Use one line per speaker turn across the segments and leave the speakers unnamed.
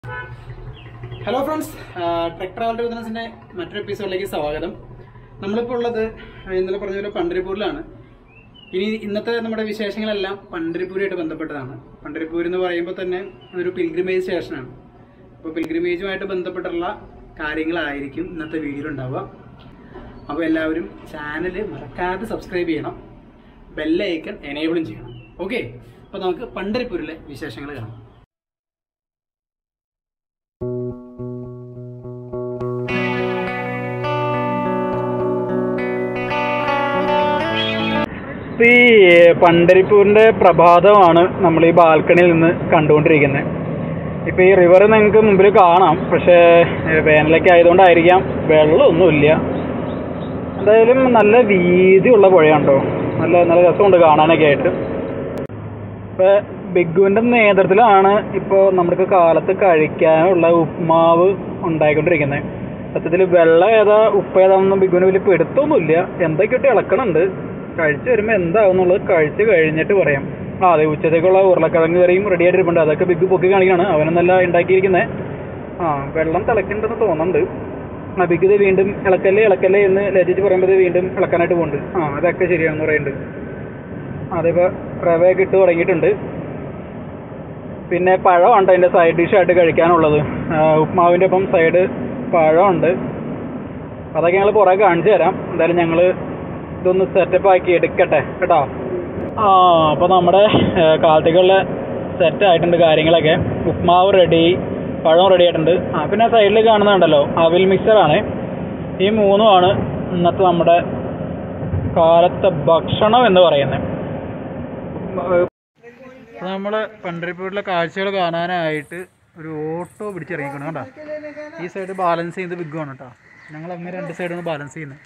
Hello friends ട്രെക് travel ബിസിനസിന്റെ മറ്റൊരു എപ്പിസോഡിലേക്ക് സ്വാഗതം നമ്മളിപ്പോൾ ഉള്ളത് ഇന്നലെ പറഞ്ഞ പോലെ പണ്ടരിപ്പൂരിലാണ് ഇനി ഇന്നത്തെ നമ്മുടെ വിശേഷങ്ങളെല്ലാം പണ്ടരിപ്പൂരുമായിട്ട് ബന്ധപ്പെട്ടതാണ് പണ്ടരിപ്പൂർ എന്ന് പറയുമ്പോൾ തന്നെ അതൊരു പിൽഗ്രിമേജ് സ്റ്റേഷനാണ് അപ്പോൾ പിൽഗ്രിമേജുമായിട്ട് ബന്ധപ്പെട്ടുള്ള കാര്യങ്ങളായിരിക്കും ഇന്നത്തെ വീഡിയോയിൽ ഉണ്ടാവുക അപ്പോൾ എല്ലാവരും ചാനൽ മറക്കാതെ സബ്സ്ക്രൈബ് ചെയ്യണം ബെല്ലൈക്കൺ എനേബിളും ചെയ്യണം ഓക്കെ അപ്പോൾ നമുക്ക് പണ്ടരിപ്പൂരിലെ വിശേഷങ്ങൾ കാണാം ഈ പണ്ടരിപ്പൂരിന്റെ പ്രഭാതമാണ് നമ്മൾ ഈ ബാൽക്കണിയിൽ നിന്ന് കണ്ടുകൊണ്ടിരിക്കുന്നത് ഇപ്പൊ ഈ റിവർ നിങ്ങൾക്ക് മുമ്പിൽ കാണാം പക്ഷേ ഏഹ്, വേനലൊക്കെ ആയതുകൊണ്ടായിരിക്കാം വെള്ളമൊന്നുമില്ല എന്തായാലും നല്ല വീതിയുള്ള പുഴയാണ് കേട്ടോ നല്ല നല്ല രസമുണ്ട് കാണാനൊക്കെ ആയിട്ട് ഇപ്പൊ ബിഗുവിന്റെ നേതൃത്വത്തിലാണ് ഇപ്പോൾ നമുക്ക് കാലത്ത് കഴിക്കാനുള്ള ഉപ്മാവ് ഉണ്ടായിക്കൊണ്ടിരിക്കുന്നത് സത്യത്തിൽ വെള്ളം ഏതാ ഉപ്പ് ഏതാണെന്നും ബിഗുവിന് വലിയ പിടുത്തൊന്നുമില്ല എന്തൊക്കെയിട്ട് ഇളക്കണുണ്ട് കഴിച്ചു വരുമ്പോൾ എന്താവുന്നുള്ളത് കഴിച്ച് കഴിഞ്ഞിട്ട് പറയാം ആ അതെ ഉച്ചത്തേക്കുള്ള ഉരുളക്കിഴങ്ങ് കറിയും റെഡി ആയിട്ടിരിപ്പുണ്ട് അതൊക്കെ ബിഗ് പൊക്കി കാണിക്കുകയാണ് അവനെന്നല്ല ഉണ്ടാക്കിയിരിക്കുന്നത് ആ വെള്ളം തിളക്കുന്നുണ്ടെന്ന് തോന്നുന്നുണ്ട് ആ ബിഗ് ഇത് വീണ്ടും ഇളക്കല്ലേ ഇളക്കല്ലേ എന്ന് ലജിച്ച് പറയുമ്പോൾ ഇത് വീണ്ടും ഇളക്കാനായിട്ട് പോകുന്നുണ്ട് ആ അതൊക്കെ ശരിയാണെന്ന് പറയുന്നുണ്ട് അതിപ്പോൾ റവയൊക്കെ ഇട്ട് തുടങ്ങിയിട്ടുണ്ട് പിന്നെ പഴമുണ്ട് അതിൻ്റെ സൈഡ് ഡിഷായിട്ട് കഴിക്കാനുള്ളത് ആ, ഉപ്മാവിൻ്റെ ഒപ്പം സൈഡ് പഴമുണ്ട് അതൊക്കെ ഞങ്ങൾ പുറകെ കാണിച്ചു തരാം എന്തായാലും ഞങ്ങൾ ഇതൊന്ന് സെറ്റപ്പ് ആക്കി എടുക്കട്ടെ കേട്ടോ ആ അപ്പോൾ നമ്മുടെ ആ, കാലത്തേക്കുള്ള സെറ്റ് ആയിട്ടുണ്ട് കാര്യങ്ങളൊക്കെ ഉപ്മാവ് റെഡി പഴം റെഡി ആയിട്ടുണ്ട് ആ പിന്നെ സൈഡിൽ കാണുന്നുണ്ടല്ലോ അവിൽ മിക്സറാണ് ഈ മൂന്നുമാണ് ഇന്നത്തെ നമ്മുടെ കാലത്തെ ഭക്ഷണം എന്ന് പറയുന്നത് നമ്മൾ പണ്ടരിപ്പൂരിലെ കാഴ്ചകൾ കാണാനായിട്ട് ഒരു ഓട്ടോ പിടിച്ചിറങ്ങിക്കണം കേട്ടോ ഈ സൈഡ് ബാലൻസ് ചെയ്യുന്നത് ബിഗാണ് കേട്ടോ ഞങ്ങൾ അങ്ങനെ രണ്ട് സൈഡാണ് ബാലൻസ് ചെയ്യുന്നത്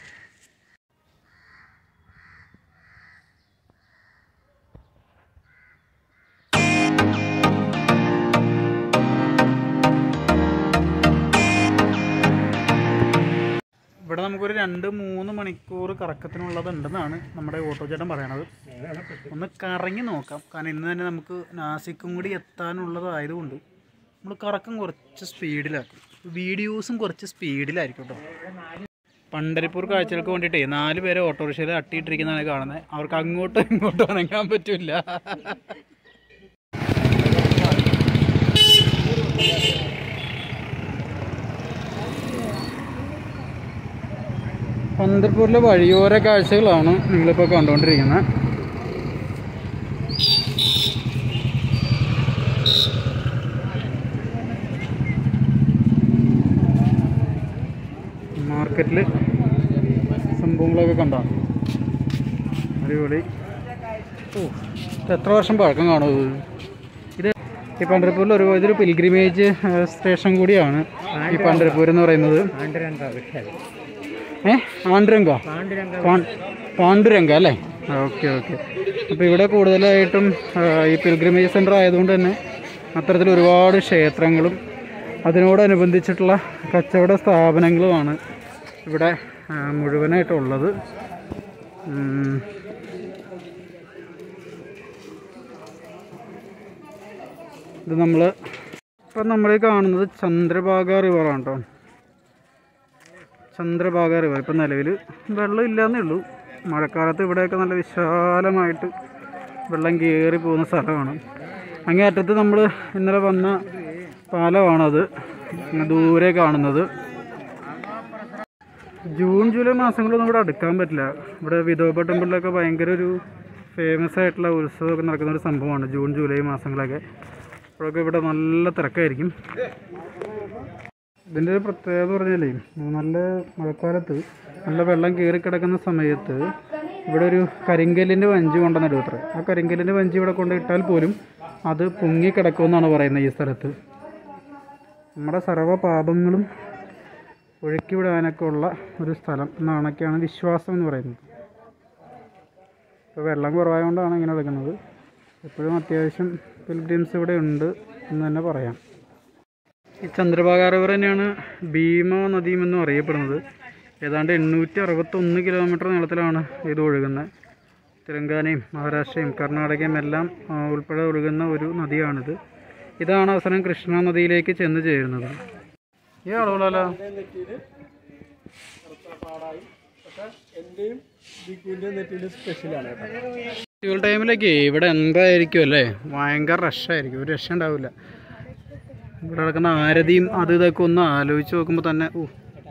ഇവിടെ നമുക്കൊരു രണ്ട് മൂന്ന് മണിക്കൂർ കറക്കത്തിനുള്ളതുണ്ടെന്നാണ് നമ്മുടെ ഓട്ടോ ചേട്ടൻ പറയണത് ഒന്ന് കറങ്ങി നോക്കാം കാരണം ഇന്ന് തന്നെ നമുക്ക് നാസിക്കും കൂടി എത്താനുള്ളതായതുകൊണ്ട് നമ്മൾ കറക്കം കുറച്ച് സ്പീഡിലാക്കും വീഡിയോസും കുറച്ച് സ്പീഡിലായിരിക്കും കേട്ടോ പണ്ടരിപ്പൂർ കാഴ്ചകൾക്ക് വേണ്ടിയിട്ടേ നാല് പേരെ ഓട്ടോറിക്ഷയിൽ അട്ടിയിട്ടിരിക്കുന്നതാണ് കാണുന്നത് അവർക്ക് അങ്ങോട്ടും ഇങ്ങോട്ടും അനങ്ങാൻ പറ്റില്ല പന്തർപൂരിലെ വഴിയോര കാഴ്ചകളാണ് നിങ്ങളിപ്പോൾ കണ്ടുകൊണ്ടിരിക്കുന്നത് മാർക്കറ്റിൽ സംഭവങ്ങളൊക്കെ കണ്ടോ അടിപൊളി ഓ ഇത് എത്ര വർഷം പഴക്കം കാണും ഇത് ഇത് ഈ പണ്ടരപ്പൂരിൽ ഒരു ഇതൊരു പിൽഗ്രിമേജ് സ്റ്റേഷൻ കൂടിയാണ് ഈ പണ്ടരപ്പൂർ എന്ന് പറയുന്നത് ഏ ആണ്ടുരംഗ പാൺ- പാണ്ഡുരംഗ അല്ലേ ഓക്കെ ഓക്കെ അപ്പോൾ ഇവിടെ കൂടുതലായിട്ടും ആ, ഈ പിൽഗ്രിമേജ് സെൻറ്റർ ആയതുകൊണ്ട് തന്നെ അത്തരത്തിൽ ഒരുപാട് ക്ഷേത്രങ്ങളും അതിനോടനുബന്ധിച്ചിട്ടുള്ള കച്ചവട സ്ഥാപനങ്ങളുമാണ് ഇവിടെ ആ, മുഴുവനായിട്ടുള്ളത് ഉം. ഇത് നമ്മൾ ഇപ്പം നമ്മൾ കാണുന്നത് ചന്ദ്രഭാഗ റിവറാണ് കേട്ടോ ചന്ദ്രഭാഗ റിവർ ഇപ്പം നിലവിൽ വെള്ളം ഇല്ലയെന്നേ ഉള്ളൂ മഴക്കാലത്ത് ഇവിടെയൊക്കെ നല്ല വിശാലമായിട്ട് വെള്ളം കയറി പോകുന്ന സ്ഥലമാണ് അങ്ങേ അറ്റത്ത് നമ്മൾ ഇന്നലെ വന്ന പാലമാണത് അങ്ങ് ദൂരെ കാണുന്നത് ജൂൺ ജൂലൈ മാസങ്ങളൊന്നും ഇവിടെ അടുക്കാൻ പറ്റില്ല ഇവിടെ വിധോബ ടെമ്പിളിലൊക്കെ ഭയങ്കര ഒരു ഫേമസ് ആയിട്ടുള്ള ഉത്സവമൊക്കെ നടക്കുന്ന ഒരു സംഭവമാണ് ജൂൺ ജൂലൈ മാസങ്ങളൊക്കെ അപ്പോഴൊക്കെ ഇവിടെ നല്ല തിരക്കായിരിക്കും ഇതിൻ്റെ ഒരു പ്രത്യേകത എന്ന് പറഞ്ഞാലേ നല്ല മഴക്കാലത്ത് നല്ല വെള്ളം കയറി കിടക്കുന്ന സമയത്ത് ഇവിടെ ഒരു കരിങ്കല്ലിൻ്റെ വഞ്ചി കൊണ്ടുവന്നിടും അത്ര ആ കരിങ്കല്ലിൻ്റെ വഞ്ചി ഇവിടെ കൊണ്ട് ഇട്ടാൽ പോലും അത് പൊങ്ങി കിടക്കുമെന്നാണ് പറയുന്നത് ഈ സ്ഥലത്ത് നമ്മുടെ സർവ്വ പാപങ്ങളും ഒഴുക്കി വിടാനൊക്കെ ഉള്ള ഒരു സ്ഥലം എന്നാണൊക്കെയാണ് വിശ്വാസം എന്ന് പറയുന്നത് ഇപ്പോൾ വെള്ളം കുറവായതുകൊണ്ടാണ് ഇങ്ങനെ എടുക്കുന്നത് എപ്പോഴും അത്യാവശ്യം പിൽഗ്രിംസ് ഇവിടെ ഉണ്ട് എന്ന് തന്നെ പറയാം ഈ ചന്ദ്രഭാഗ റിവർ തന്നെയാണ് ഭീമ നദിയും എന്നും അറിയപ്പെടുന്നത് ഏതാണ്ട് എണ്ണൂറ്റി അറുപത്തൊന്ന് കിലോമീറ്റർ നീളത്തിലാണ് ഇത് ഒഴുകുന്നത് തെലങ്കാനയും മഹാരാഷ്ട്രയും കർണാടകയും എല്ലാം ആ, ഉൾപ്പെടെ ഒഴുകുന്ന ഒരു നദിയാണിത് ഇതാണ് അവസാനം കൃഷ്ണ നദിയിലേക്ക് ചെന്ന് ചേരുന്നത് ഈ അളവുള്ളല്ലോ
എൻ്റെയും ദിക്കുവിൻ്റെയും നെറ്റിൻ്റെ സ്പെഷ്യലാണ് കേട്ടോ
ഫെസ്റ്റിവൽ ടൈമിലേക്ക് ഇവിടെ എന്തായിരിക്കും അല്ലേ ഭയങ്കര റഷായിരിക്കും ഒരു രക്ഷ ഉണ്ടാവില്ല ഇവിടെ നടക്കുന്ന ആരതിയും അത് ഇതൊക്കെ ഒന്ന് ആലോചിച്ച് നോക്കുമ്പോൾ തന്നെ ഓ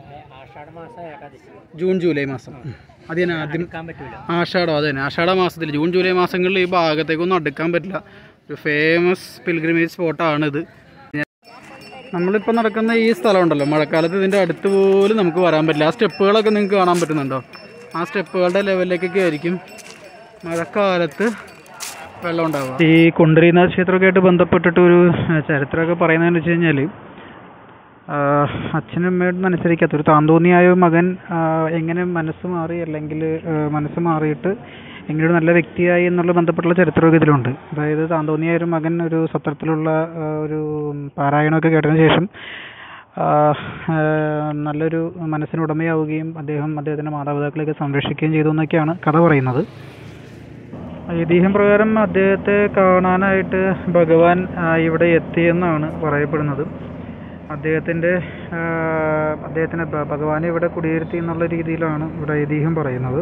ജൂൺ ജൂലൈ മാസം ഉം. അത് ഞാൻ ആദ്യം ആഷാഢം അത് തന്നെ ആഷാഢ മാസത്തിൽ ജൂൺ ജൂലൈ മാസങ്ങളിൽ ഈ ഭാഗത്തേക്കൊന്നും അടുക്കാൻ പറ്റില്ല ഒരു ഫേമസ് പിൽഗ്രിമേജ് സ്പോട്ടാണിത് നമ്മളിപ്പോൾ നടക്കുന്ന ഈ സ്ഥലം ഉണ്ടല്ലോ മഴക്കാലത്ത് ഇതിൻ്റെ അടുത്ത് പോലും നമുക്ക് വരാൻ പറ്റില്ല ആ സ്റ്റെപ്പുകളൊക്കെ നിങ്ങൾക്ക് കാണാൻ പറ്റുന്നുണ്ടോ ആ സ്റ്റെപ്പുകളുടെ ലെവലിലേക്കൊക്കെ ആയിരിക്കും മഴക്കാലത്ത് വെള്ളം ഉണ്ടാവുക ഈ കുണ്ടരീനാഥ് ക്ഷേത്രമൊക്കെ ആയിട്ട് ബന്ധപ്പെട്ടിട്ട് ഒരു ഏഹ്, ചരിത്രമൊക്കെ പറയുന്നതെന്ന് വെച്ച് കഴിഞ്ഞാൽ അച്ഛനും അമ്മയോടൊന്നും അനുസരിക്കാത്ത ഒരു താന്തോന്നിയായ ഒരു മകൻ ആ, എങ്ങനെ മനസ്സ് മാറി അല്ലെങ്കിൽ ഏഹ്, മനസ്സ് മാറിയിട്ട് എങ്ങനെ ഒരു നല്ല വ്യക്തിയായി എന്നുള്ള ബന്ധപ്പെട്ടുള്ള ചരിത്രമൊക്കെ ഇതിലുണ്ട് അതായത് താന്തോന്നിയായ ഒരു മകൻ ഒരു സത്രത്തിലുള്ള ആ, ഒരു പാരായണമൊക്കെ കേട്ടതിന് ശേഷം ആ, ആ, നല്ലൊരു മനസ്സിന് ഉടമയാവുകയും അദ്ദേഹം അദ്ദേഹത്തിൻ്റെ മാതാപിതാക്കളെയൊക്കെ സംരക്ഷിക്കുകയും ചെയ്തു എന്നൊക്കെയാണ് കഥ പറയുന്നത് ഐതിഹ്യം പ്രകാരം അദ്ദേഹത്തെ കാണാനായിട്ട് ഭഗവാൻ ആ, ഇവിടെ എത്തിയെന്നാണ് പറയപ്പെടുന്നത് അദ്ദേഹത്തിൻ്റെ ആ, അദ്ദേഹത്തിനെ ഭ- ഭഗവാനെ ഇവിടെ കുടിയിരുത്തി എന്നുള്ള രീതിയിലാണ് ഇവിടെ ഐതിഹ്യം പറയുന്നത്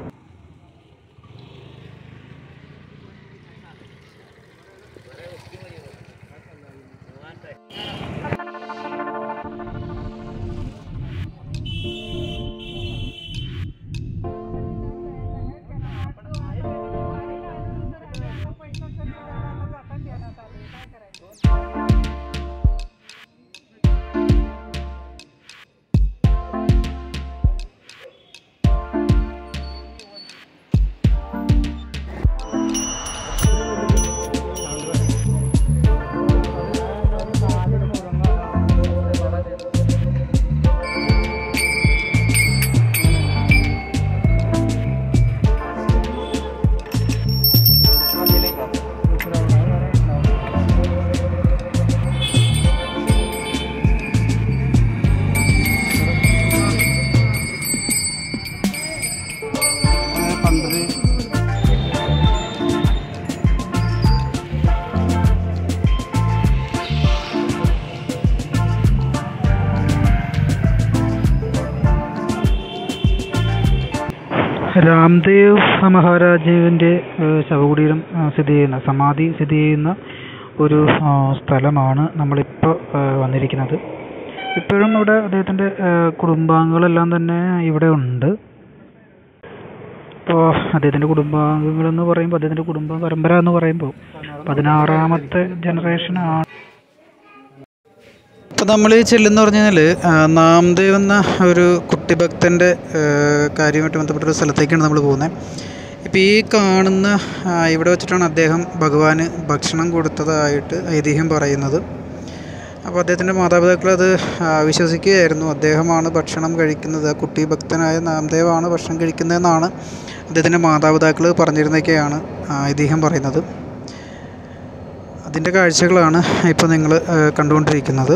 രാംദേവ് മഹാരാജാവിൻ്റെ ഏഹ്, ശവകുടീരം ആ, സ്ഥിതി ചെയ്യുന്ന സമാധി സ്ഥിതി ചെയ്യുന്ന ഒരു ആ, സ്ഥലമാണ് നമ്മളിപ്പോൾ ഏഹ്, വന്നിരിക്കുന്നത് ഇപ്പോഴും ഇവിടെ അദ്ദേഹത്തിൻ്റെ ഏഹ്, കുടുംബാംഗങ്ങളെല്ലാം തന്നെ ഇവിടെ ഉണ്ട് ഇപ്പോൾ അദ്ദേഹത്തിൻ്റെ കുടുംബാംഗങ്ങൾ എന്ന് പറയുമ്പോൾ അദ്ദേഹത്തിൻ്റെ കുടുംബ പരമ്പര എന്ന് പറയുമ്പോൾ പതിനാറാമത്തെ ജനറേഷനാണ് ഇപ്പോൾ നമ്മൾ ഈ ചെല്ലുന്ന പറഞ്ഞു കഴിഞ്ഞാൽ നാംദേവ് എന്ന ഒരു കുട്ടിഭക്തൻ്റെ കാര്യമായിട്ട് ബന്ധപ്പെട്ട ഒരു സ്ഥലത്തേക്കാണ് നമ്മൾ പോകുന്നത് ഇപ്പോൾ ഈ കാണുന്ന ആ, ഇവിടെ വെച്ചിട്ടാണ് അദ്ദേഹം ഭഗവാന് ഭക്ഷണം കൊടുത്തതായിട്ട് ഐതിഹ്യം പറയുന്നത് അപ്പോൾ അദ്ദേഹത്തിൻ്റെ മാതാപിതാക്കൾ അത് ആ, വിശ്വസിക്കുകയായിരുന്നു അദ്ദേഹമാണ് ഭക്ഷണം കഴിക്കുന്നത് ആ കുട്ടി ഭക്തനായ നാംദേവാണ് ഭക്ഷണം കഴിക്കുന്നതെന്നാണ് അദ്ദേഹത്തിൻ്റെ മാതാപിതാക്കൾ പറഞ്ഞിരുന്നതൊക്കെയാണ് ആ, ഐതിഹ്യം പറയുന്നത് അതിൻ്റെ കാഴ്ചകളാണ് ഇപ്പോൾ നിങ്ങൾ കണ്ടുകൊണ്ടിരിക്കുന്നത്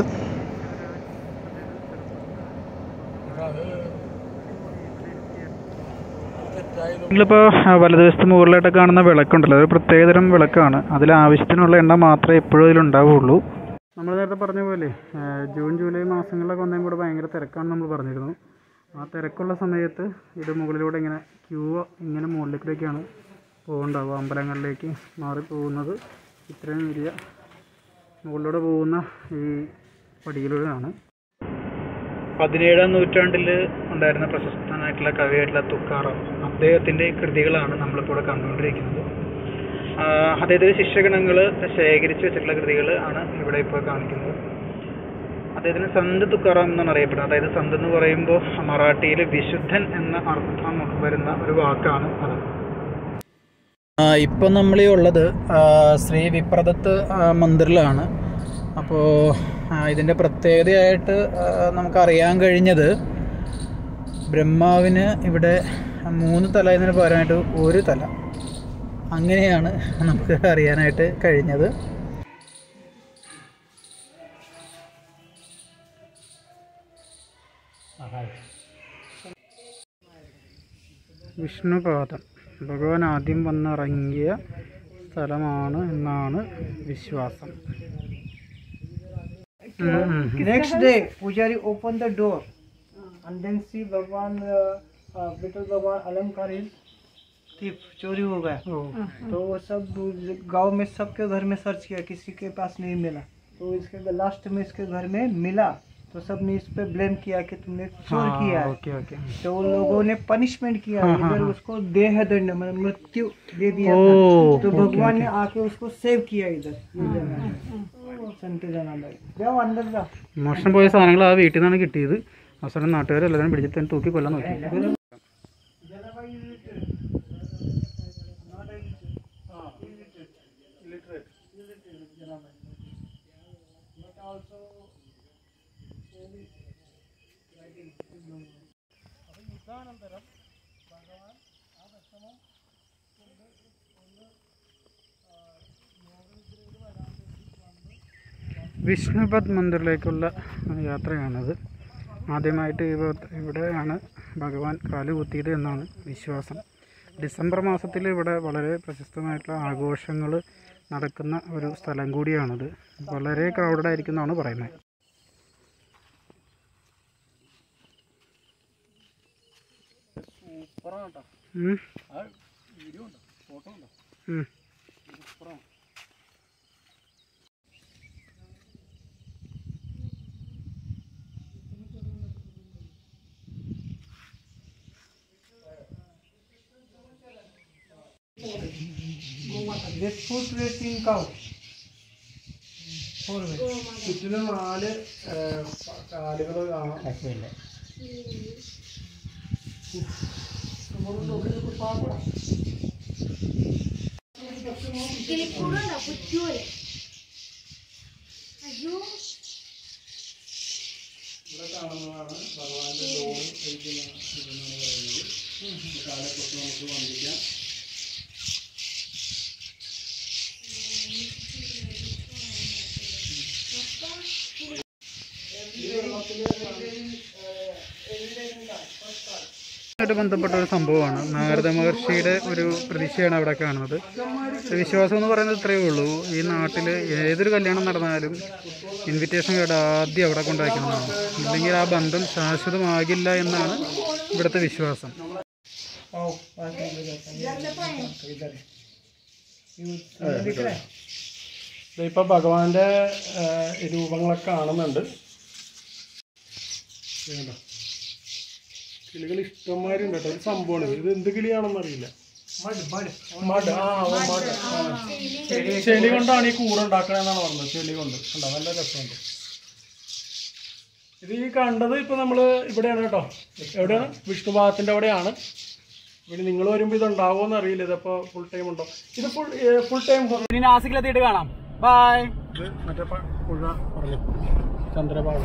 നിങ്ങളിപ്പോൾ വലതുവശത്ത് മുകളിലായിട്ട് കാണുന്ന വിളക്കുണ്ടല്ലോ ഒരു പ്രത്യേകതരം വിളക്കാണ് അതിൽ ആവശ്യത്തിനുള്ള എണ്ണ മാത്രമേ എപ്പോഴും അതിലുണ്ടാവുള്ളൂ നമ്മൾ നേരത്തെ പറഞ്ഞ പോലെ ആ, ജൂൺ ജൂലൈ മാസങ്ങളിലൊക്കെ വന്നതും കൂടെ ഭയങ്കര തിരക്കാണെന്ന് നമ്മൾ പറഞ്ഞിരുന്നു ആ തിരക്കുള്ള സമയത്ത് ഇത് മുകളിലൂടെ ഇങ്ങനെ ക്യൂ ഇങ്ങനെ മുകളിലേക്കൊക്കെയാണ് പോകുന്നുണ്ടാവുക അമ്പലങ്ങളിലേക്ക് മാറി പോകുന്നത് ഇത്രയും വലിയ മുകളിലൂടെ പോകുന്ന ഈ പടിയിലൂടെയാണ് പതിനേഴാം നൂറ്റാണ്ടിൽ ഉണ്ടായിരുന്ന പ്രശസ്തനായിട്ടുള്ള കവിയായിട്ടുള്ള തുക്കാറാം അദ്ദേഹത്തിൻ്റെ കൃതികളാണ് നമ്മളിപ്പോൾ ഇവിടെ കണ്ടുകൊണ്ടിരിക്കുന്നത് ആഹ് അദ്ദേഹത്തിൻ്റെ ശിഷ്യഗണങ്ങൾ ശേഖരിച്ച് വെച്ചിട്ടുള്ള കൃതികൾ ആണ് ഇവിടെ ഇപ്പോൾ കാണിക്കുന്നത് അദ്ദേഹത്തിന് സന്ത് തുക്കാറാം എന്നാണ് അറിയപ്പെടുന്നത് അതായത് സന്ത് എന്ന് പറയുമ്പോൾ മറാഠിയിൽ വിശുദ്ധൻ എന്ന അർത്ഥം വരുന്ന ഒരു വാക്കാണ് അത് ഇപ്പം നമ്മൾ ഉള്ളത് ആ, ശ്രീ വിപ്രദത്ത് ആ, മന്ദിറിലാണ് അപ്പോൾ ഇതിൻ്റെ പ്രത്യേകതയായിട്ട് ആ, നമുക്കറിയാൻ കഴിഞ്ഞത് ബ്രഹ്മാവിന് ഇവിടെ മൂന്ന് തല എന്നതിന് പകരമായിട്ട് ഒരു തല അങ്ങനെയാണ് നമുക്ക് അറിയാനായിട്ട് കഴിഞ്ഞത് വിഷ്ണുപാദം ഭഗവാൻ ആദ്യം വന്നിറങ്ങിയ സ്ഥലമാണ് എന്നാണ് വിശ്വാസം
Next day, Pujari opened the door and then see Bhagwan, uh, uh, Vittal Bhagwan अलंकार is thief चोरी हो गया तो वो सब गांव में सबके घर में सर्च किया किसी के पास नहीं मिला तो इसके लास्ट में इसके घर में मिला तो सबने इस पे ब्लेम किया कि तुमने चोर किया है
ഓക്കെ ഓക്കെ
तो उन लोगों ने पनिशमेंट किया
हाँ, हाँ,
इधर
हाँ।
उसको देह दंड मतलब मृत्यु दे दिया
ओ,
था तो
ओके,
भगवान ने
ओके।
आके उसको सेव किया इधर ये जगह में। संत जनाबाई जाओ अंदर जाओ
മോഷണം പോയ സാധനങ്ങൾ ആ വീട്ടിൽ നിന്നാണ് കിട്ടിയത് അവസാനം നാട്ടുകാരെല്ലാവരും പിടിച്ചിട്ട് തന്നെ തൂക്കി കൊല്ലാൻ നോക്കി
Janabai illiterate. Not illiterate. Illiterate. Illiterate. Illiterate, Janabai. But also very writing is known. അപ്പോൾ യുദ്ധാനന്തരം ഭഗവാൻ ആ വിഷമം കൊണ്ട് ഒന്ന് യോഗത്തിലേക്ക് വരാൻ വേണ്ടി വന്ന്
വിഷ്ണുപത് മന്ദിറിലേക്കുള്ള യാത്രയാണത് ആദ്യമായിട്ട് ഇവ- ഇവിടെയാണ് ഭഗവാൻ കാല് കുത്തിയത് എന്നാണ് വിശ്വാസം ഡിസംബർ മാസത്തിൽ ഇവിടെ വളരെ പ്രശസ്തമായിട്ടുള്ള ആഘോഷങ്ങൾ നടക്കുന്ന ഒരു സ്ഥലം കൂടിയാണത് വളരെ ക്രൗഡഡ് ആയിരിക്കും എന്നാണ് പറയുന്നത് ഉം. ഉം.
This foot racing cow. Four way.
ചുറ്റിനും നാല് കാലുകൾ കാണാം
കിളിക്കൂടുണ്ടോ പുറ്റൂര് അയ്യോ
ഇവിടെ കാണുന്നതാണ് ഭഗവാന്റെ ഡോർ കഴിക്കുന്ന ഇതെന്നാണ് പറയുന്നത് കാലെ തൊട്ട് നമുക്ക് വന്നിരിക്കാം
ആയിട്ട് ബന്ധപ്പെട്ട ഒരു സംഭവമാണ് നാരദ മഹർഷിയുടെ ഒരു പ്രതീക്ഷയാണ് അവിടെ കാണുന്നത് വിശ്വാസം എന്ന് പറയുന്നത് ഇത്രയേ ഉള്ളൂ ഈ നാട്ടിൽ ഏതൊരു കല്യാണം നടന്നാലും ഇൻവിറ്റേഷൻ കാർഡ് ആദ്യം അവിടെ കൊണ്ടുവയ്ക്കണമെന്നാണ് ഇല്ലെങ്കിൽ ആ ബന്ധം ശാശ്വതമാകില്ല എന്നാണ് ഇവിടുത്തെ വിശ്വാസം
पाओ पास में ले जाता है इधर है ये दिख रहा है
ഇപ്പൊ ഭഗവാന്റെ ആ, രൂപങ്ങളൊക്കെ കാണുന്നുണ്ട് വേണ്ട കിളികൾ ഇഷ്ടംമാരുണ്ട് കേട്ടോ ഒരു സംഭവമാണ് ഇത് എന്ത് കിളിയാണെന്ന് അറിയില്ല
मड मड
മഡ് ആ ഓ, മഡ് ആ. ചെളി കൊണ്ടാണ് ഈ കൂടുണ്ടാക്കണെന്നാണ് പറഞ്ഞത് ചെളി കൊണ്ട് കണ്ടോ നല്ല രസമുണ്ട് ഇത് ഈ കണ്ടത് ഇപ്പൊ നമ്മള് ഇവിടെയാണ് കേട്ടോ എവിടെയാണ് വിഷ്ണുപാദത്തിന്റെ അവിടെയാണ് ഇവിടെ നിങ്ങൾ വരുമ്പോ ഇത് ഉണ്ടാവുമോ അറിയില്ല ഇതിപ്പോ ഫുൾ ടൈം ഉണ്ടോ ഇത് ഫുൾ ഫുൾ ടൈം
ഇനി നാസിക്കിലെത്തിയിട്ട് കാണാം ബൈ
ഇത് മറ്റേ പ- പുഴ പറഞ്ഞു ചന്ദ്രഭാഗ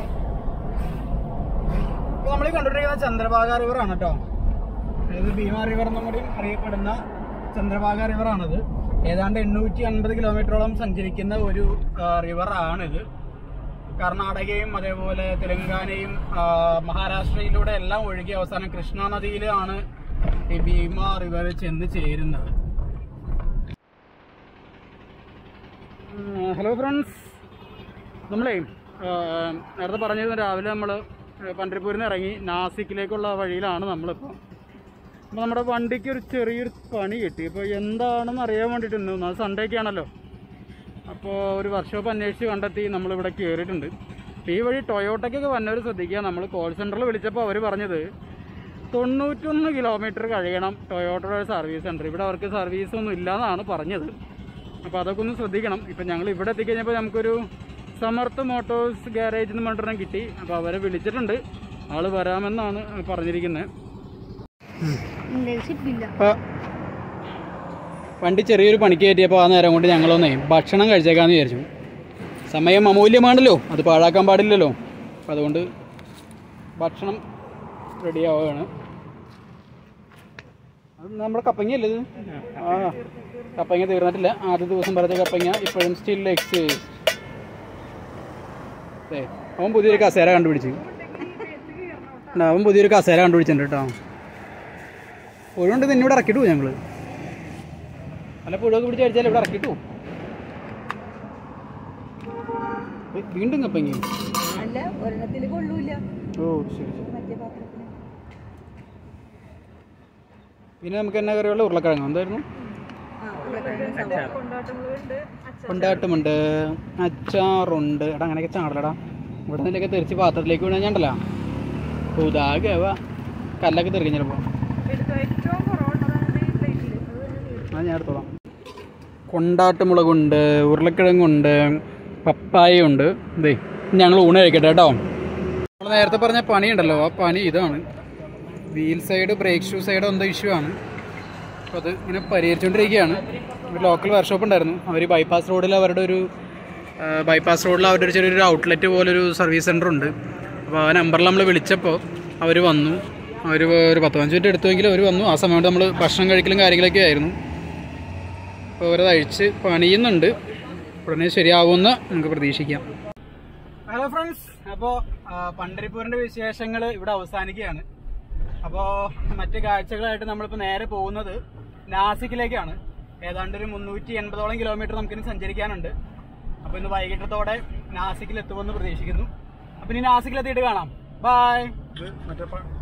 ഇപ്പോൾ നമ്മൾ കണ്ടുകൊണ്ടിരിക്കുന്ന ചന്ദ്രഭാഗ റിവർ ആണ് കേട്ടോ അതായത് ഭീമ റിവർ എന്നും കൂടി അറിയപ്പെടുന്ന ചന്ദ്രഭാഗ റിവർ ആണിത് ഏതാണ്ട് എണ്ണൂറ്റി അൻപത് കിലോമീറ്ററോളം സഞ്ചരിക്കുന്ന ഒരു റിവർ ആണിത് കർണാടകയും അതേപോലെ തെലങ്കാനയും ആ, മഹാരാഷ്ട്രയിലൂടെ എല്ലാം ഒഴുകി അവസാനം കൃഷ്ണ നദിയിലാണ് ഈ ഭീമ റിവർ ചെന്ന് ചേരുന്നത് ഹലോ ഫ്രണ്ട്സ് നമ്മളേ ആ, നേരത്തെ പറഞ്ഞിരുന്നു രാവിലെ നമ്മൾ പണ്ടരിപ്പൂരിൽ നിന്ന് ഇറങ്ങി നാസിക്കിലേക്കുള്ള വഴിയിലാണ് നമ്മളിപ്പോൾ അപ്പോൾ നമ്മുടെ വണ്ടിക്ക് ഒരു ചെറിയൊരു പണി കിട്ടി ഇപ്പോൾ എന്താണെന്ന് അറിയാൻ വേണ്ടിയിട്ട് നിന്ന് അത് സൺഡേ ഒക്കെ ആണല്ലോ അപ്പോൾ ഒരു വർക്ക്ഷോപ്പ് അന്വേഷിച്ച് കണ്ടെത്തി നമ്മളിവിടെ കയറിയിട്ടുണ്ട് അപ്പോൾ ഈ വഴി ടൊയോട്ടയ്ക്കൊക്കെ വന്നവർ ശ്രദ്ധിക്കുക നമ്മൾ കോൾ സെൻറ്ററിൽ വിളിച്ചപ്പോൾ അവർ പറഞ്ഞത് തൊണ്ണൂറ്റൊന്ന് കിലോമീറ്റർ കഴിയണം ടൊയോട്ടയുടെ സർവീസ് സെൻറ്റർ ഇവിടെ അവർക്ക് സർവീസ് ഒന്നും ഇല്ലയെന്നാണ് പറഞ്ഞത് അപ്പോൾ അതൊക്കെ ഒന്ന് ശ്രദ്ധിക്കണം ഇപ്പം ഞങ്ങൾ ഇവിടെ എത്തിക്കഴിഞ്ഞപ്പോൾ നമുക്കൊരു സമർത്ഥ് മോട്ടോഴ്സ് ഗാരേജ് എന്ന് പറഞ്ഞിട്ട് കിട്ടി അപ്പോൾ അവരെ വിളിച്ചിട്ടുണ്ട് ആൾ വരാമെന്നാണ് പറഞ്ഞിരിക്കുന്നത്
ഇന്റേൺഷിപ്പ്
അപ്പോൾ വണ്ടി ചെറിയൊരു പണിക്ക് കയറ്റിയപ്പോൾ ആ നേരം കൊണ്ട് ഞങ്ങളൊന്നേ ഭക്ഷണം കഴിച്ചേക്കാന്ന് വിചാരിച്ചു സമയം അമൂല്യമാണല്ലോ അത് പാഴാക്കാൻ പാടില്ലല്ലോ അപ്പം അതുകൊണ്ട് ഭക്ഷണം റെഡി ആവുകയാണ് അത് നമ്മുടെ കപ്പങ്ങയല്ലേ ഇത് ആ കപ്പങ്ങ തീർന്നിട്ടില്ല ആദ്യ ദിവസം പറഞ്ഞ കപ്പങ്ങ ഇപ്പോഴും സ്റ്റിൽ എക്സ് ഏ അവൻ പുതിയൊരു കസേര കണ്ടുപിടിച്ചു ഉണ്ട്, അവൻ പുതിയൊരു കസേര കണ്ടുപിടിച്ചിട്ടുണ്ട് കേട്ടോ പുഴുണ്ട് നിന്നെ ഇവിടെ ഇറക്കിട്ടു ഞങ്ങള് അല്ല പുഴുവൊക്കെ പിടിച്ച് അടിച്ചാൽ ഇവിടെ ഇറക്കിട്ടു വീണ്ടും കപ്പങ്ങി
അല്ല ഒരെണ്ണത്തിൽ കൊള്ളൂല
ഓ ശരി ശരി
മറ്റേ പാത്രത്തിന്
പിന്നെ നമുക്ക് എന്നാ കറിയുള്ള ഉരുളക്കിഴങ്ങ് എന്തായിരുന്നു
ആ ഉരുളക്കിഴങ്ങ് സവാള.
കൊണ്ടാട്ടമുണ്ട് അച്ചാറുണ്ട് എടാ അങ്ങനെയൊക്കെ ചാടലടാ ഇവിടെ നിന്നൊക്കെ തെറിച്ച് പാത്രത്തിലേക്ക് വീണാൽ ഞാണ്ടല്ലോ ഉദാകവ കല്ലൊക്കെ തെറിക്കും ചിലപ്പോൾ അത് ഞാൻ എടുത്തോളാം കൊണ്ടാട്ടുമുളകുണ്ട് ഉരുളക്കിഴങ്ങുണ്ട് പപ്പായയുണ്ട് ഇതേ ഞങ്ങൾ ഊണ് കഴിക്കട്ടെ കേട്ടോ നമ്മൾ നേരത്തെ പറഞ്ഞ പണിയുണ്ടല്ലോ ആ പണി ഇതാണ് wheel side brake shoe side എന്തോ ഇഷ്യൂ ആണ് അപ്പോൾ അത് ഇങ്ങനെ പരിഹരിച്ചുകൊണ്ടിരിക്കുകയാണ് ഒരു ലോക്കൽ വർക്ക്ഷോപ്പ് ഉണ്ടായിരുന്നു അവർ ബൈപ്പാസ് റോഡിൽ അവരുടെ ഒരു ബൈപ്പാസ് റോഡിൽ അവരുടെ ഒരു ചെറിയൊരു ഔട്ട്ലെറ്റ് പോലൊരു സർവീസ് സെൻ്റർ ഉണ്ട് അപ്പോൾ ആ നമ്പറിൽ നമ്മൾ വിളിച്ചപ്പോൾ അവർ വന്നു അവർ ഒരു പത്ത് പതിനഞ്ച് മിനിറ്റ് എടുത്തുവെങ്കിൽ അവർ വന്നു ആ സമയത്ത് നമ്മൾ ഭക്ഷണം കഴിക്കലും കാര്യങ്ങളൊക്കെ ആയിരുന്നു അപ്പോൾ അവരത് അഴിച്ച് പണിയുന്നുണ്ട് ഉടനെ ശരിയാവുമെന്ന് നമുക്ക് പ്രതീക്ഷിക്കാം ഹലോ ഫ്രണ്ട്സ് അപ്പോൾ പണ്ടരിപ്പൂരിൻ്റെ വിശേഷങ്ങൾ ഇവിടെ അവസാനിക്കുകയാണ് അപ്പോൾ മറ്റ് കാഴ്ചകളായിട്ട് നമ്മളിപ്പോൾ നേരെ പോകുന്നത് നാസിക്കിലേക്കാണ് ഏതാണ്ട് ഒരു മുന്നൂറ്റി എൺപതോളം കിലോമീറ്റർ നമുക്കിനി സഞ്ചരിക്കാനുണ്ട് അപ്പോൾ ഇന്ന് വൈകിട്ടത്തോടെ നാസിക്കിൽ എത്തുമെന്ന് പ്രതീക്ഷിക്കുന്നു അപ്പോൾ ഇനി നാസിക്കിലെത്തിയിട്ട് കാണാം ബൈ
ഇത് മറ്റേ പ-